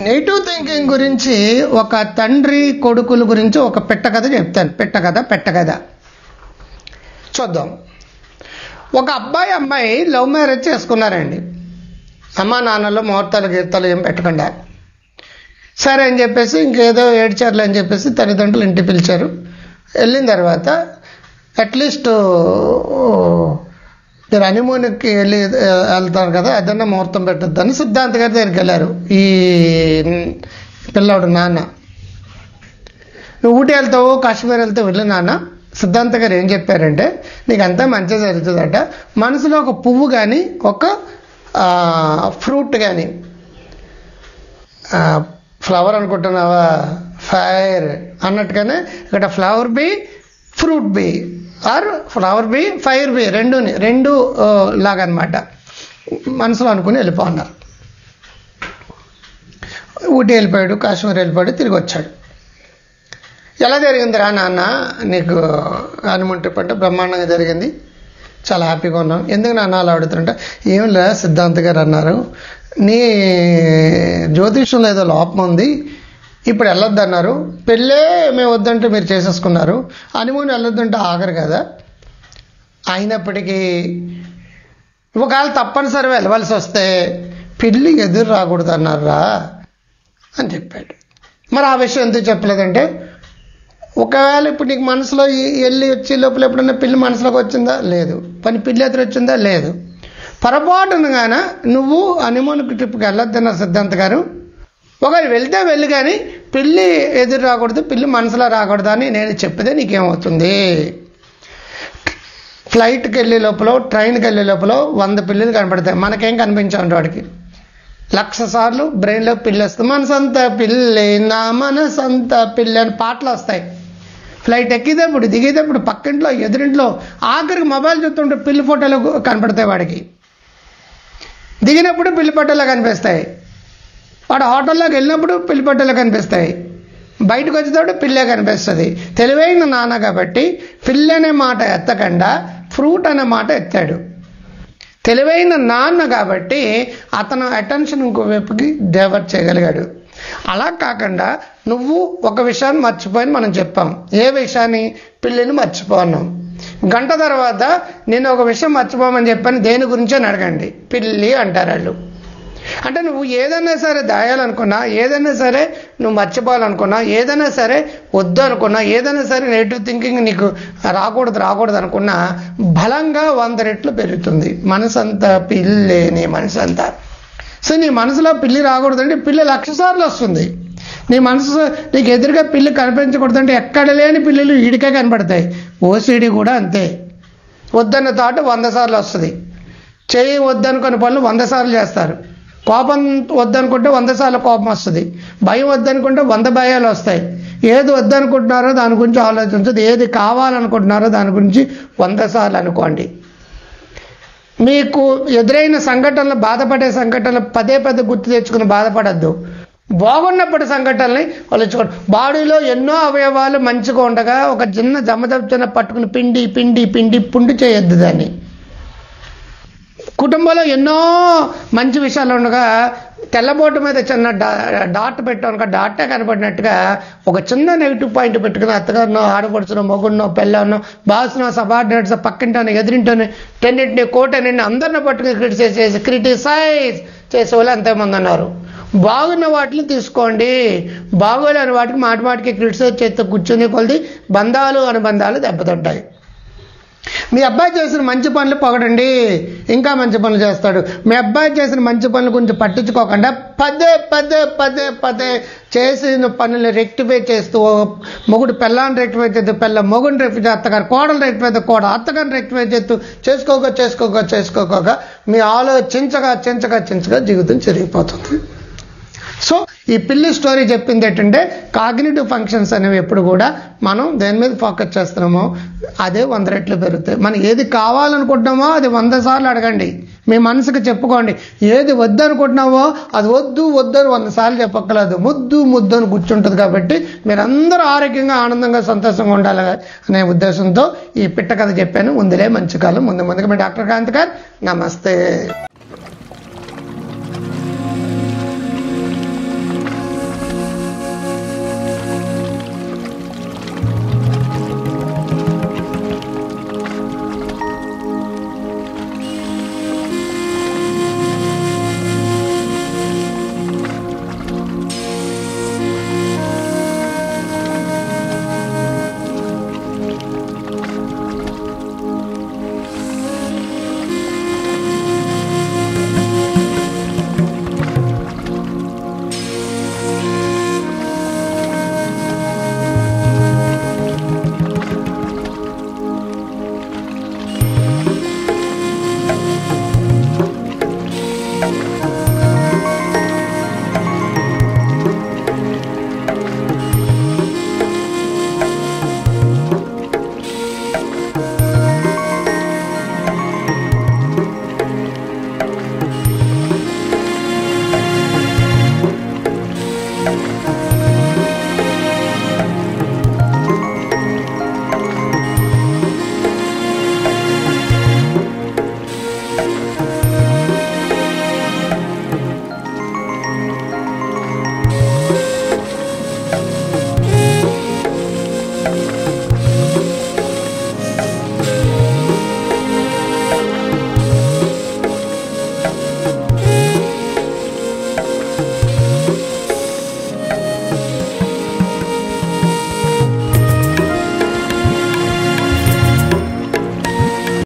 negative thinking గురించి ఒక తండ్రి కొడుకుల గురించి ఒక పెట్ట కథ చెప్తాను పెట్ట కథ పెట్ట కథ చూద్దాం ఒక అబ్బాయి అమ్మాయి లవ్ మ్యారేజ్ చేసుకున్నారండి అమ్మా నాన్నలు ముహూర్తాలు గీర్తాలు ఏం పెట్టకుండా సరే అని చెప్పేసి ఇంకేదో ఏడ్చారులే అని చెప్పేసి తల్లిదండ్రులు ఇంటికి పిలిచారు వెళ్ళిన తర్వాత అట్లీస్ట్ మీరు హనీమూన్కి వెళ్ళి వెళ్తారు కదా ఏదన్నా ముహూర్తం పెట్టద్దని సిద్ధాంత్ గారి దగ్గరికి వెళ్ళారు ఈ పిల్లోడు నాన్న నువ్వు ఊటీ వెళ్తావు కాశ్మీర్ వెళ్తావు వెళ్ళి నాన్న సిద్ధాంత గారు ఏం చెప్పారంటే నీకు అంతా మంచి జరుగుతుందట మనసులో ఒక పువ్వు కానీ ఒక ఫ్రూట్ కానీ ఫ్లవర్ అనుకుంటున్నావా ఫైర్ అన్నట్టుగానే ఇక్కడ flower B fruit B R flower B fire B రెండుని రెండు లాగనమాట మనసులో అనుకుని వెళ్ళిపోన్నారు ఊటీ వెళ్ళిపోయాడు కాశ్మీర్ వెళ్ళిపోయాడు తిరిగి వచ్చాడు ఎలా జరిగిందిరా నాన్న నీకు హనుమన్ ట్రిప్ అంటే బ్రహ్మాండంగా జరిగింది చాలా హ్యాపీగా ఉన్నాం ఎందుకు నాన్న అలా అడుగుతుంటే ఏం లే సిద్ధాంత్ గారు అన్నారు నీ జ్యోతిష్యంలో ఏదో లోపం ఉంది ఇప్పుడు వెళ్ళొద్దు అన్నారు పెళ్ళే మేము వద్దంటే మీరు చేసేసుకున్నారు హనుమూన్ వెళ్ళొద్దంటే ఆఖరు కదా అయినప్పటికీ ఒకవేళ తప్పనిసరి వెళ్ళవలసి వస్తే పెళ్ళి ఎదురు రాకూడదు అన్నారా అని చెప్పాడు మరి ఆ విషయం ఎందుకు చెప్పలేదంటే ఒకవేళ ఇప్పుడు నీకు మనసులో వెళ్ళి వచ్చే లోపల ఎప్పుడన్నా పిల్లి మనసులోకి వచ్చిందా లేదు పని పిల్లి ఎదురు వచ్చిందా లేదు పొరపాటునగాన నువ్వు హనీమూన్ ట్రిప్కి వెళ్ళొద్దన్న సిద్ధాంత్ గారు ఒకవేళ వెళ్తే వెళ్ళి కానీ పిల్లి ఎదురు రాకూడదు పిల్లి మనసులో రాకూడదు అని నేను చెప్పితే నీకేమవుతుంది ఫ్లైట్కి వెళ్ళే లోపల ట్రైన్కి వెళ్ళే లోపల వంద పిల్లులు కనపడతాయి మనకేం కనిపించండి వాడికి లక్ష సార్లు బ్రెయిన్లో పిల్లి వస్తుంది మనసంతా పిల్లి నా మనసంతా పిల్లి అని పాటలు వస్తాయి ఫ్లైట్ ఎక్కేటప్పుడు దిగేటప్పుడు పక్కింట్లో ఎదురింట్లో ఆఖరికి మొబైల్ చూస్తుంటే పిల్లి ఫోటోలు కనపడతాయి వాడికి దిగినప్పుడు పిల్లి ఫోటోలు కనిపిస్తాయి వాడు హోటల్లోకి వెళ్ళినప్పుడు పిల్లి ఫోటోలు కనిపిస్తాయి బయటకు వచ్చేటప్పుడు పిల్లే కనిపిస్తుంది తెలివైన నాన్న కాబట్టి పిల్లి అనే మాట ఎత్తకుండా ఫ్రూట్ అనే మాట ఎత్తాడు తెలివైన నాన్న కాబట్టి అతను అటెన్షన్ ఇంకో వైపుకి డైవర్ట్ చేయగలిగాడు అలా కాకుండా నువ్వు ఒక విషయాన్ని మర్చిపోయి మనం చెప్పాం ఏ విషయాన్ని పిల్లిని మర్చిపోన్నాం గంట తర్వాత నేను ఒక విషయం మర్చిపోమని చెప్పాను దేని గురించో అడగండి పిల్లి అంటారు వాళ్ళు అంటే నువ్వు ఏదైనా సరే దాయాలనుకున్నా ఏదైనా సరే నువ్వు మర్చిపోవాలనుకున్నా ఏదైనా సరే వద్దు అనుకున్నా ఏదైనా సరే నెగిటివ్ థింకింగ్ నీకు రాకూడదు రాకూడదు అనుకున్నా బలంగా వంద రెట్లు పెరుగుతుంది మనసు అంతా పిల్లి నీ మనసు అంతా సో నీ మనసులో పిల్లి రాకూడదంటే పిల్లి లక్ష సార్లు వస్తుంది నీ మనసు నీకు ఎదురుగా పిల్లి కనిపించకూడదంటే ఎక్కడ లేని పిల్లలు ఈడికే కనపడతాయి ఓసిడి కూడా అంతే వద్దన్న తాట వంద సార్లు వస్తుంది చేయి వద్దనుకున్న పనులు వంద సార్లు చేస్తారు కోపం వద్దనుకుంటే వంద సార్లు కోపం వస్తుంది భయం వద్దనుకుంటే వంద భయాలు వస్తాయి ఏది వద్దనుకుంటున్నారో దాని గురించి ఆలోచించదు ఏది కావాలనుకుంటున్నారో దాని గురించి వంద సార్లు అనుకోండి మీకు ఎదురైన సంఘటనలు బాధపడే సంఘటనలు పదే పదే గుర్తు తెచ్చుకుని బాధపడద్దు బాగున్నప్పటి సంఘటనల్ని ఆలోచుకోండి బాడీలో ఎన్నో అవయవాలు మంచిగా ఉండగా ఒక చిన్న జమదప్చన పట్టుకుని పిండి పిండి పిండి పుండి చేయొద్దు దాన్ని కుటుంబంలో ఎన్నో మంచి విషయాలు ఉండగా తెల్లబోటు మీద చిన్న డాట్ పెట్టాను డాటే కనపడినట్టుగా ఒక చిన్న నెగిటివ్ పాయింట్ పెట్టుకుని అత్తగారినో ఆడపడుచునో మొగుడినో పెళ్ళనో బాసునో సబార్డినేట్స్ పక్కింటోనో ఎదిరింటోని టెన్నింటిని కోటని అందరిని పట్టుకుని క్రిటిసైజ్ చేసి క్రిటిసైజ్ చేసే వాళ్ళు ఎంతమంది ఉన్నారు బాగున్న వాటిని తీసుకోండి బాగోలేని వాటికి మాటి మాటికి క్రిటిసైజ్ చేస్తే కూర్చుని కొలిది బంధాలు అనుబంధాలు దెబ్బతింటాయి మీ అబ్బాయి చేసిన మంచి పనులు పొగడండి ఇంకా మంచి పనులు చేస్తాడు మీ అబ్బాయి చేసిన మంచి పనుల గురించి పట్టించుకోకుండా పదే పదే పదే పదే చేసిన పనులు రెక్టిఫై చేస్తూ మొగుడు పెళ్ళాన్ని రెక్టిఫై చేస్తూ పెళ్ళ మొగుడిని రెక్టిఫై అత్తగారు కోడలు రెక్టిఫై చేస్తూ కోడ అత్తగారిని రెక్టిఫై చేస్తూ చేసుకోక చేసుకోక చేసుకోక మీ ఆలోచించగా చించగా చించగా జీవితం చెరిగిపోతుంది సో ఈ పిల్లి స్టోరీ చెప్పింది ఏంటంటే కాగ్నేటివ్ ఫంక్షన్స్ అనేవి ఎప్పుడు కూడా మనం దేని మీద ఫోకస్ చేస్తున్నామో అదే వంద రెట్లు పెరుగుతాయి మనం ఏది కావాలనుకుంటున్నామో అది వంద సార్లు అడగండి మీ మనసుకు చెప్పుకోండి ఏది వద్దనుకుంటున్నామో అది వద్దు వద్దు అని వంద సార్లు చెప్పక్కర్లేదు ముద్దు ముద్దు అని కూర్చుంటుంది కాబట్టి మీరందరూ ఆరోగ్యంగా ఆనందంగా సంతోషంగా ఉండాలి అనే ఉద్దేశంతో ఈ పిట్ట కథ చెప్పాను ముందులే మంచి కాలం ముందు ముందుగా మీ డాక్టర్ కాంత్ గారు నమస్తే